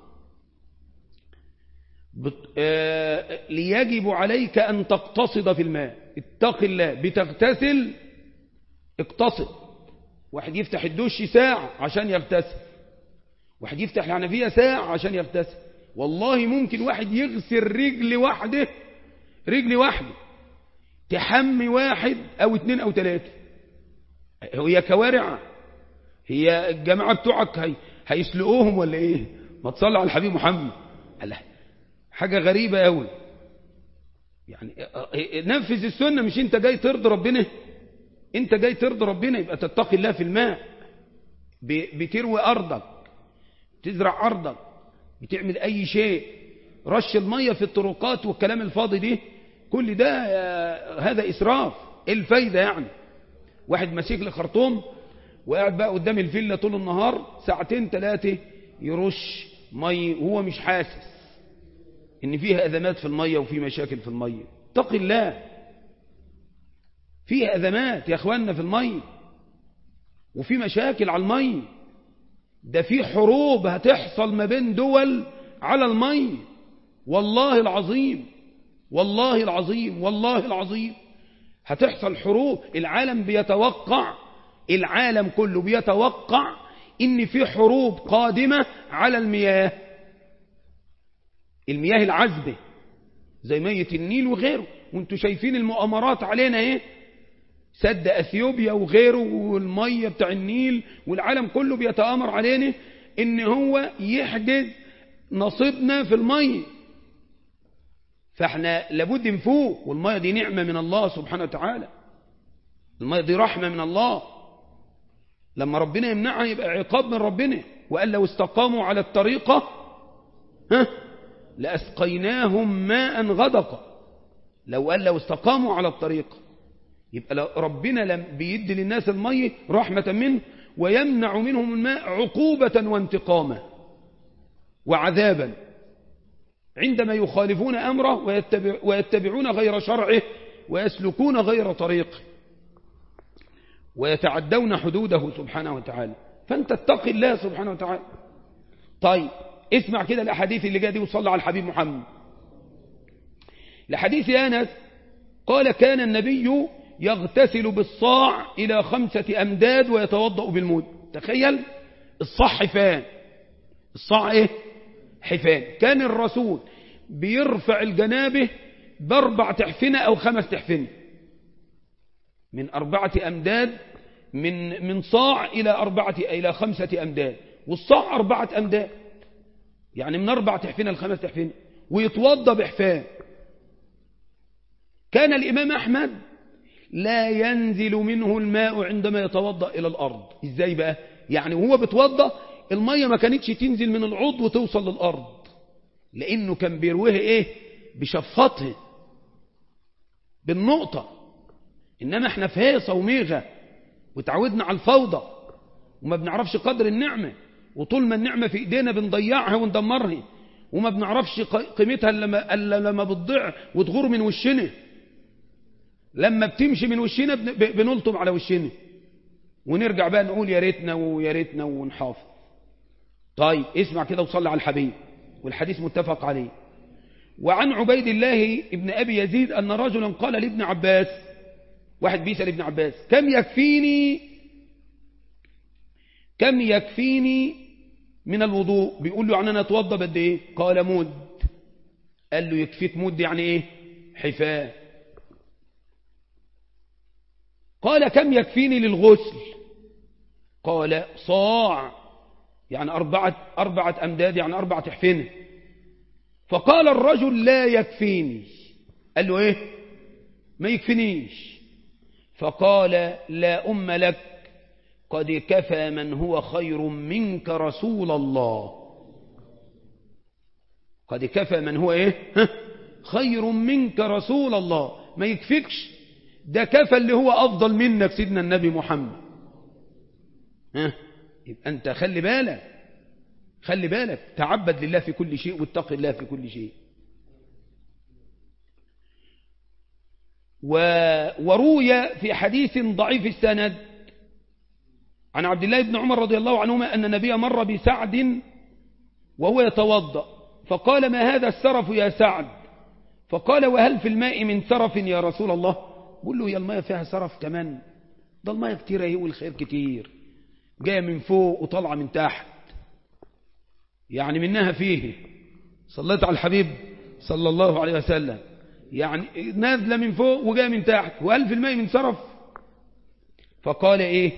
Speaker 1: بت... آه... ليجب عليك ان تقتصد في الماء اتق الله بتغتسل اقتصد واحد يفتح الدش ساعة عشان يغتسل واحد يفتح الحنفية ساعة عشان يغتسل والله ممكن واحد يغسل رجل واحدة رجل واحدة تحمي واحد او اتنين او تلاتة هي كوارع هي الجماعة بتوعك هي هيسلقوهم ولا ايه ما تصلي على الحبيب محمد الله حاجة غريبة قوي يعني نفذ السنة مش انت جاي ترضي ربنا انت جاي ترضي ربنا يبقى تتقي الله في الماء بتروي أرضك تزرع أرضك بتعمل أي شيء رش المية في الطرقات والكلام الفاضي دي كل ده هذا إسراف ايه الفايدة يعني واحد ماسك لي خرطوم وقاعد بقى قدام الفيلا طول النهار ساعتين ثلاثة يرش مي وهو مش حاسس ان فيها أزمات في المية وفي مشاكل في المية اتق الله فيه أزمات يا أخواننا في المي وفي مشاكل على المي ده في حروب هتحصل ما بين دول على المي والله العظيم والله العظيم والله العظيم هتحصل حروب العالم بيتوقع العالم كله بيتوقع ان في حروب قادمة على المياه المياه العذبة زي مية النيل وغيره وانتوا شايفين المؤامرات علينا ايه سد اثيوبيا وغيره والمية بتاع النيل والعالم كله بيتآمر علينا ان هو يحجز نصيبنا في المية فاحنا لابد نفوق والمية دي نعمة من الله سبحانه وتعالى المية دي رحمة من الله لما ربنا يمنعها يبقى عقاب من ربنا وقال لو استقاموا على الطريقة ها لأسقيناهم ماء غدقا لو قال لو استقاموا على الطريق يبقى لو ربنا لم بيدي للناس المية رحمة منه ويمنع منهم الماء عقوبة وانتقاما وعذابا عندما يخالفون أمره ويتبع ويتبعون غير شرعه ويسلكون غير طريقه ويتعدون حدوده سبحانه وتعالى فأنت اتق الله سبحانه وتعالى طيب اسمع كده الأحاديث اللي جاء دي وصلى على الحبيب محمد لحديث أنس قال كان النبي يغتسل بالصاع إلى خمسة أمداد ويتوضأ بالمود تخيل الصاع حفان الصاع إيه حفان كان الرسول بيرفع الجنابه بأربع تحفنة أو خمس تحفنة من أربعة أمداد من من صاع إلى أربعة إلى خمسة أمداد والصاع أربعة أمداد يعني من أربع تحفنة لخمس تحفنة ويتوضى بحفان كان الإمام أحمد لا ينزل منه الماء عندما يتوضأ إلى الأرض إزاي بقى يعني وهو بيتوضأ المية ما كانتش تنزل من العضو وتوصل للأرض لأنه كان بيرويه إيه بشفطه بالنقطة إنما احنا في هيصة وميغة وتعودنا على الفوضى وما بنعرفش قدر النعمة وطول ما النعمة في إيدينا بنضيعها وندمرها وما بنعرفش قيمتها إلا لما بتضيع وتغور من وشنا لما بتمشي من وشنا بنلطم على وشنا ونرجع بقى نقول يا ريتنا ويا ريتنا ونحافظ طيب اسمع كده وصلي على الحبيب والحديث متفق عليه وعن عبيد الله ابن أبي يزيد أن رجلا قال لابن عباس واحد بيسأل ابن عباس كم يكفيني كم يكفيني من الوضوء بيقول له يعني أنا أتوضى بد إيه قال مد قال له يكفيك مد يعني إيه حفاء قال كم يكفيني للغسل قال صاع يعني أربعة, أربعة أمداد يعني أربعة حفنة فقال الرجل لا يكفيني قال له إيه ما يكفينيش فقال لا أم لك قد كفى من هو خير منك رسول الله قد كفى من هو إيه خير منك رسول الله ما يكفيكش ده كفى اللي هو أفضل منك سيدنا النبي محمد ها يبقى أنت خلي بالك خلي بالك تعبد لله في كل شيء واتق الله في كل شيء و... وروي في حديث ضعيف السند عن عبد الله بن عمر رضي الله عنهما أن النبي مر بسعد وهو يتوضأ فقال ما هذا السرف يا سعد فقال وهل في الماء من سرف يا رسول الله قل له يا الماء فيها سرف كمان ده الماء كتير اهي والخير كتير جاية من فوق وطالعة من تحت يعني منها فيه صليت على الحبيب صلى الله عليه وسلم يعني نازلة من فوق وجاية من تحت وهل في الماء من سرف فقال ايه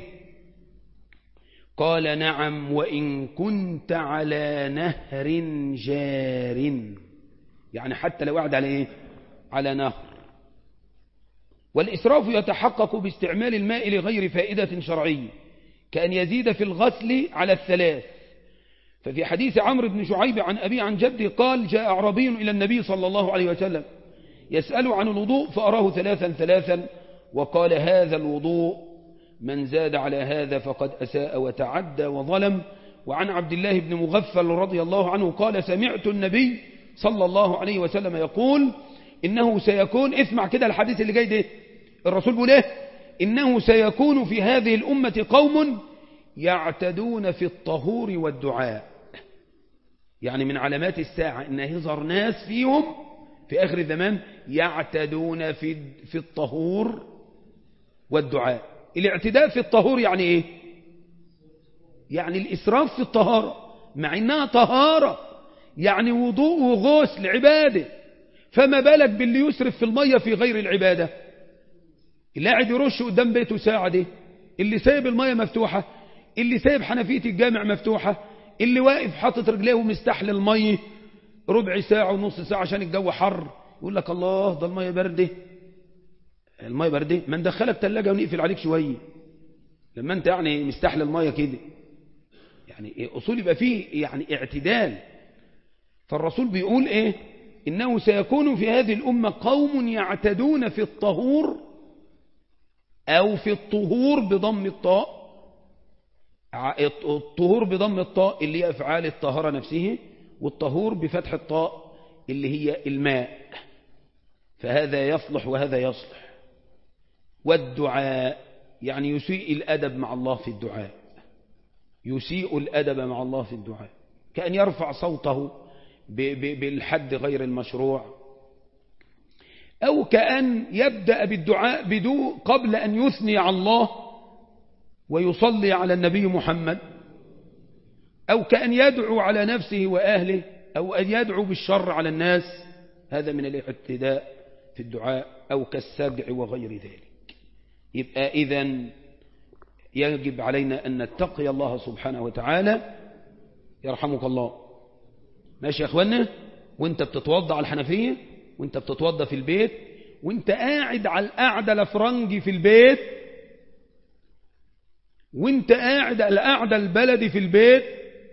Speaker 1: قال نعم وإن كنت على نهر جار يعني حتى لو قعد على ايه على نهر والإسراف يتحقق باستعمال الماء لغير فائدة شرعية كأن يزيد في الغسل على الثلاث ففي حديث عمرو بن شعيب عن أبي عن جدي قال جاء أعرابي إلى النبي صلى الله عليه وسلم يسأل عن الوضوء فأراه ثلاثا ثلاثا وقال هذا الوضوء من زاد على هذا فقد أساء وتعدى وظلم وعن عبد الله بن مغفل رضي الله عنه قال سمعت النبي صلى الله عليه وسلم يقول إنه سيكون اسمع كده الحديث اللي جاي ده الرسول بيقول ايه إنه سيكون في هذه الأمة قوم يعتدون في الطهور والدعاء يعني من علامات الساعة إن يظهر ناس فيهم في آخر الزمان يعتدون في في الطهور والدعاء الاعتداء في الطهور يعني إيه يعني الإسراف في الطهارة مع إنها طهارة يعني وضوء وغسل عبادة فما بالك باللي يسرف في المية في غير العبادة اللي قاعد يرش قدام بيته ساعة دي اللي سايب المية مفتوحة اللي سايب حنفية الجامع مفتوحة اللي واقف حاطط رجليه ومستحل المية ربع ساعة ونص ساعة عشان الجو حر يقول لك الله ده المية باردة المية باردة ما ندخلك تلاجة ونقفل عليك شوية لما انت يعني مستحل المية كده يعني اصول يبقى فيه يعني اعتدال فالرسول بيقول ايه إنه سيكون في هذه الأمة قوم يعتدون في الطهور أو في الطهور بضم الطاء الطهور بضم الطاء اللي هي أفعال الطهارة نفسه والطهور بفتح الطاء اللي هي الماء فهذا يصلح وهذا يصلح والدعاء يعني يسيء الأدب مع الله في الدعاء يسيء الأدب مع الله في الدعاء كأن يرفع صوته بالحد غير المشروع أو كأن يبدأ بالدعاء بدو قبل أن يثني على الله ويصلي على النبي محمد أو كأن يدعو على نفسه وأهله أو أن يدعو بالشر على الناس هذا من الاعتداء في الدعاء أو كالسجع وغير ذلك يبقى إذا يجب علينا أن نتقي الله سبحانه وتعالى يرحمك الله ماشي يا أخوانا وانت بتتوضع الحنفية وانت بتتوضى في البيت وانت قاعد على القعدة الافرنجي في البيت وانت قاعد على القعدة البلدي في البيت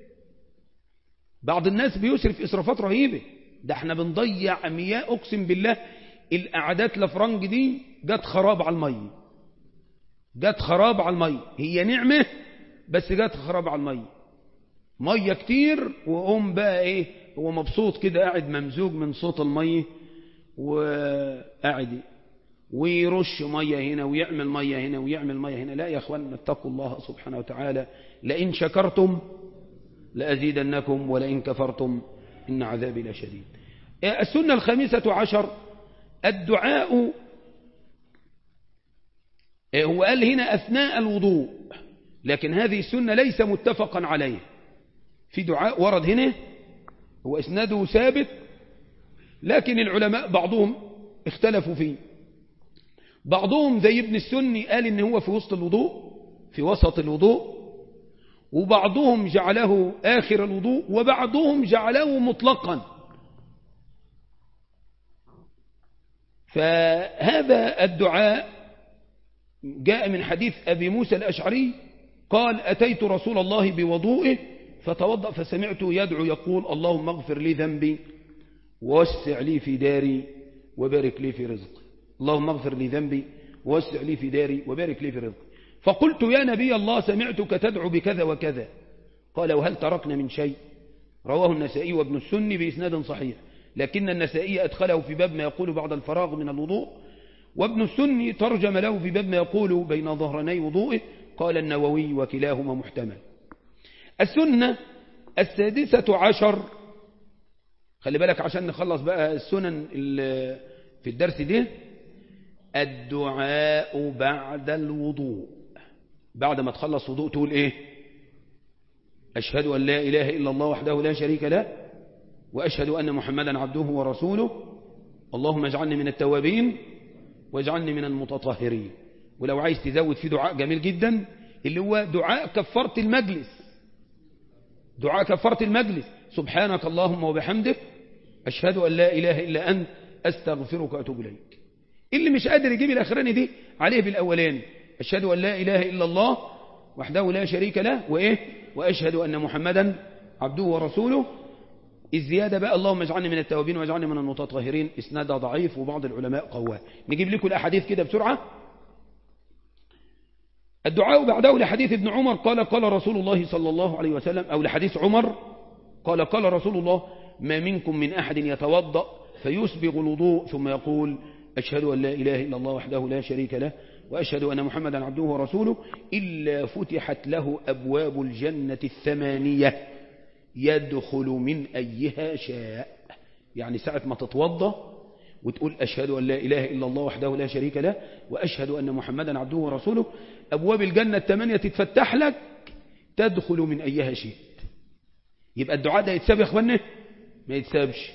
Speaker 1: بعض الناس بيسرف إسرافات رهيبة ده احنا بنضيع مياه أقسم بالله القعدات الافرنج دي جت خراب على المية جت خراب على المية هي نعمة بس جت خراب على المية مية كتير وقوم بقى ايه هو مبسوط كده قاعد ممزوج من صوت المية وقاعد ويرش مية هنا ويعمل مية هنا ويعمل مية هنا لا يا اخوان اتقوا الله سبحانه وتعالى لئن شكرتم لأزيدنكم ولئن كفرتم إن عذابي لشديد السنة الخامسة عشر الدعاء هو قال هنا أثناء الوضوء لكن هذه السنة ليس متفقا عليه في دعاء ورد هنا هو إسناده ثابت لكن العلماء بعضهم اختلفوا فيه بعضهم زي ابن السني قال إن هو في وسط الوضوء في وسط الوضوء وبعضهم جعله آخر الوضوء وبعضهم جعله مطلقا فهذا الدعاء جاء من حديث أبي موسى الأشعري قال أتيت رسول الله بوضوئه فتوضأ فسمعته يدعو يقول اللهم اغفر لي ذنبي ووسع لي في داري وبارك لي في رزقي اللهم اغفر لي ذنبي ووسع لي في داري وبارك لي في رزقي فقلت يا نبي الله سمعتك تدعو بكذا وكذا قال وهل تركنا من شيء رواه النسائي وابن السني بإسناد صحيح لكن النسائي أدخله في باب ما يقول بعد الفراغ من الوضوء وابن السني ترجم له في باب ما يقول بين ظهرني وضوئه قال النووي وكلاهما محتمل السنة السادسة عشر خلي بالك عشان نخلص بقى السنن في الدرس ده الدعاء بعد الوضوء بعد ما تخلص وضوء تقول ايه أشهد أن لا إله إلا الله وحده لا شريك له وأشهد أن محمدا عبده ورسوله اللهم اجعلني من التوابين واجعلني من المتطهرين ولو عايز تزود في دعاء جميل جدا اللي هو دعاء كفارة المجلس دعاء كفارة المجلس سبحانك اللهم وبحمدك أشهد أن لا إله إلا أنت أستغفرك وأتوب إليك اللي مش قادر يجيب الأخراني دي عليه بالأولين أشهد أن لا إله إلا الله وحده لا شريك له وإيه وأشهد أن محمدا عبده ورسوله الزيادة بقى اللهم اجعلني من التوابين واجعلني من المتطهرين اسنادها ضعيف وبعض العلماء قواه نجيب لكم الأحاديث كده بسرعة الدعاء بعده لحديث ابن عمر قال قال رسول الله صلى الله عليه وسلم أو لحديث عمر قال قال رسول الله ما منكم من أحد يتوضأ فيسبغ الوضوء ثم يقول أشهد أن لا إله إلا الله وحده لا شريك له وأشهد أن محمدا عبده ورسوله إلا فتحت له أبواب الجنة الثمانية يدخل من أيها شاء يعني ساعة ما تتوضى وتقول أشهد أن لا إله إلا الله وحده لا شريك له وأشهد أن محمدا عبده ورسوله أبواب الجنة الثمانية تتفتح لك تدخل من أيها شئت يبقى الدعاء ده يتساب يا أخوانا ما يتسابش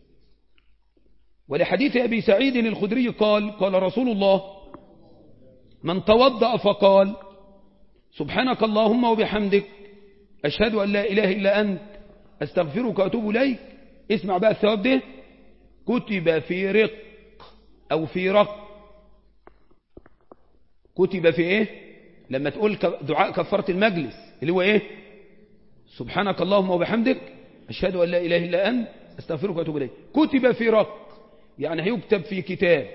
Speaker 1: ولحديث أبي سعيد الخدري قال قال رسول الله من توضأ فقال سبحانك اللهم وبحمدك أشهد أن لا إله إلا أنت أستغفرك وأتوب إليك اسمع بقى الثواب ده كتب في رق أو في رق كتب في إيه لما تقول دعاء كفارة المجلس اللي هو إيه سبحانك اللهم وبحمدك أشهد أن لا إله إلا أنت استغفرك واتوب اليك كتب في رق يعني هيكتب في كتاب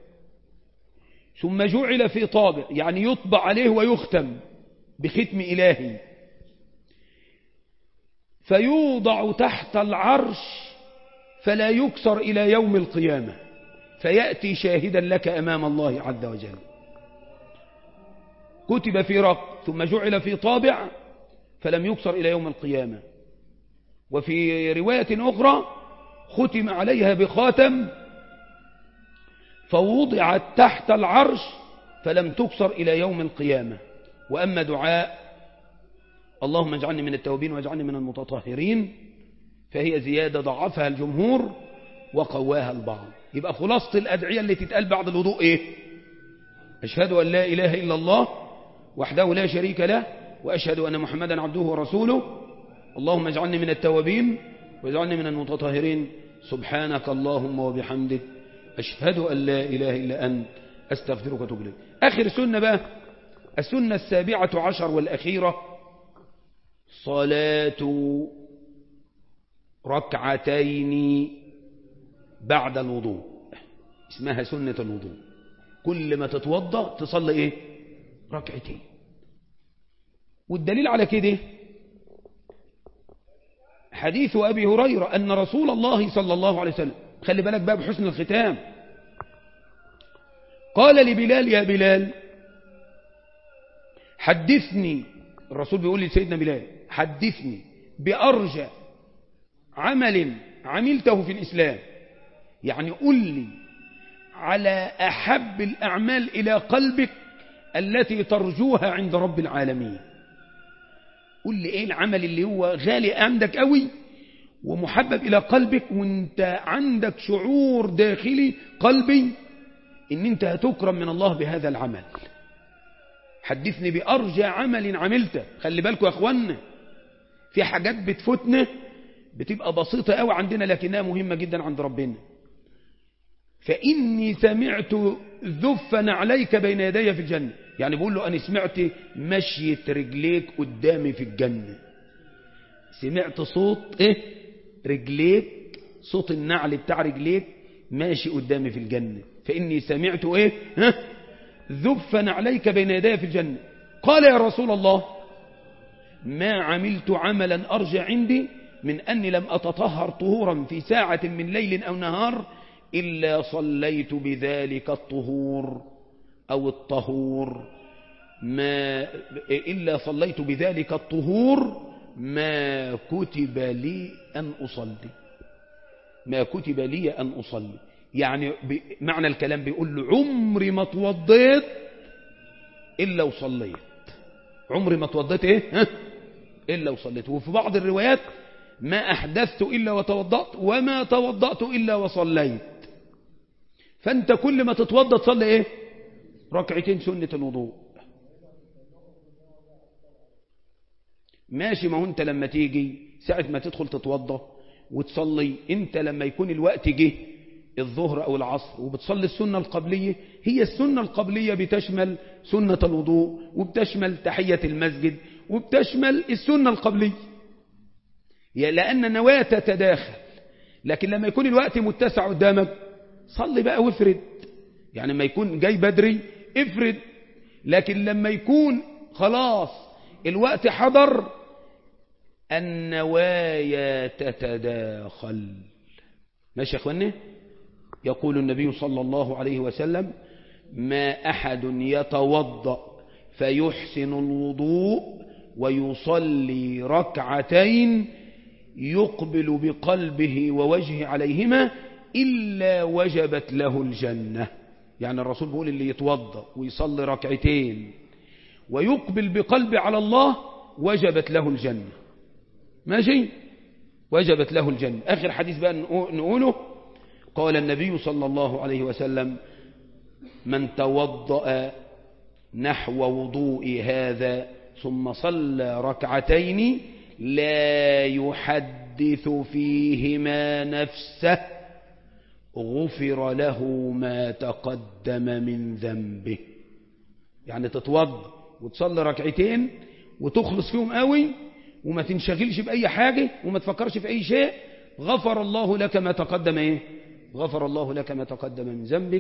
Speaker 1: ثم جعل في طابع يعني يطبع عليه ويختم بختم إلهي فيوضع تحت العرش فلا يكسر إلى يوم القيامة فيأتي شاهدا لك أمام الله عز وجل كتب في رق ثم جعل في طابع فلم يكسر إلى يوم القيامة وفي رواية أخرى ختم عليها بخاتم فوضعت تحت العرش فلم تكسر إلى يوم القيامة وأما دعاء اللهم اجعلني من التوبين واجعلني من المتطهرين فهي زيادة ضعفها الجمهور وقواها البعض يبقى خلاصة الأدعية اللي تتقال بعد الوضوء إيه أشهد أن لا إله إلا الله وحده لا شريك له وأشهد أن محمدا عبده ورسوله اللهم اجعلني من التوابين واجعلني من المتطهرين سبحانك اللهم وبحمدك أشهد أن لا إله إلا أنت أستغفرك وأتوب إليك آخر سنة بقى السنة السابعة عشر والأخيرة صلاة ركعتين بعد الوضوء اسمها سنة الوضوء كل ما تتوضأ تصلي ايه ركعتين والدليل على كده حديث أبي هريرة أن رسول الله صلى الله عليه وسلم خلي بالك بقى بحسن الختام قال لبلال يا بلال حدثني الرسول بيقول لسيدنا بلال حدثني بأرجى عمل عملته في الإسلام يعني قل لي على أحب الأعمال إلى قلبك التي ترجوها عند رب العالمين قل لي إيه العمل اللي هو غالي عندك قوي ومحبب إلى قلبك وانت عندك شعور داخلي قلبي ان انت هتكرم من الله بهذا العمل حدثني بأرجى عمل عملته خلي بالكم يا اخوانا في حاجات بتفوتنا بتبقى بسيطة قوي عندنا لكنها مهمة جدا عند ربنا فإني سمعت ذفا عليك بين يدي في الجنة يعني بقول له أنا سمعت مشية رجليك قدامي في الجنة سمعت صوت إيه رجليك صوت النعل بتاع رجليك ماشي قدامي في الجنة فإني سمعت إيه ها ذفا عليك بين يدي في الجنة قال يا رسول الله ما عملت عملا أرجع عندي من أني لم أتطهر طهورا في ساعة من ليل أو نهار إلا صليت بذلك الطهور أو الطهور ما إلا صليت بذلك الطهور ما كتب لي أن أصلي ما كتب لي أن أصلي يعني معنى الكلام بيقول له عمري ما توضيت إلا وصليت عمري ما توضيت إيه ها؟ إلا وصليت وفي بعض الروايات ما أحدثت إلا وتوضأت وما توضأت إلا وصليت فأنت كل ما تتوضأ تصلي إيه ركعتين سنة الوضوء ماشي ما هو أنت لما تيجي ساعة ما تدخل تتوضأ وتصلي أنت لما يكون الوقت جه الظهر أو العصر وبتصلي السنة القبلية هي السنة القبلية بتشمل سنة الوضوء وبتشمل تحية المسجد وبتشمل السنة القبلية لأن النواة تتداخل لكن لما يكون الوقت متسع قدامك صلي بقى وافرد يعني لما يكون جاي بدري افرد لكن لما يكون خلاص الوقت حضر النوايا تتداخل ماشي يا اخواني يقول النبي صلى الله عليه وسلم ما أحد يتوضأ فيحسن الوضوء ويصلي ركعتين يقبل بقلبه ووجهه عليهما إلا وجبت له الجنة يعني الرسول بيقول اللي يتوضأ ويصلي ركعتين ويقبل بقلبه على الله وجبت له الجنة ماشي وجبت له الجنة آخر حديث بقى نقوله قال النبي صلى الله عليه وسلم من توضأ نحو وضوء هذا ثم صلى ركعتين لا يحدث فيهما نفسه غفر له ما تقدم من ذنبه يعني تتوضا وتصلي ركعتين وتخلص فيهم قوي وما تنشغلش بأي حاجة وما تفكرش في أي شيء غفر الله لك ما تقدم إيه غفر الله لك ما تقدم من ذنبك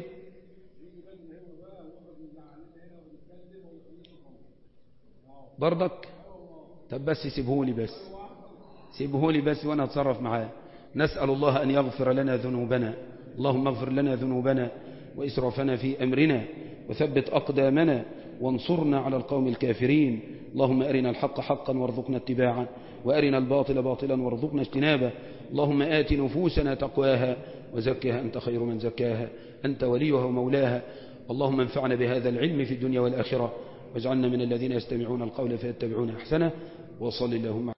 Speaker 1: برضك طب بس سيبهولي بس سيبهولي بس وانا اتصرف معاه نسأل الله أن يغفر لنا ذنوبنا اللهم اغفر لنا ذنوبنا وإسرافنا في أمرنا وثبت أقدامنا وانصرنا على القوم الكافرين اللهم أرنا الحق حقا وارزقنا اتباعه وأرنا الباطل باطلا وارزقنا اجتنابه اللهم آت نفوسنا تقواها وزكها أنت خير من زكاها أنت وليها ومولاها اللهم انفعنا بهذا العلم في الدنيا والآخرة واجعلنا من الذين يستمعون القول فيتبعون أحسنه وصل اللهم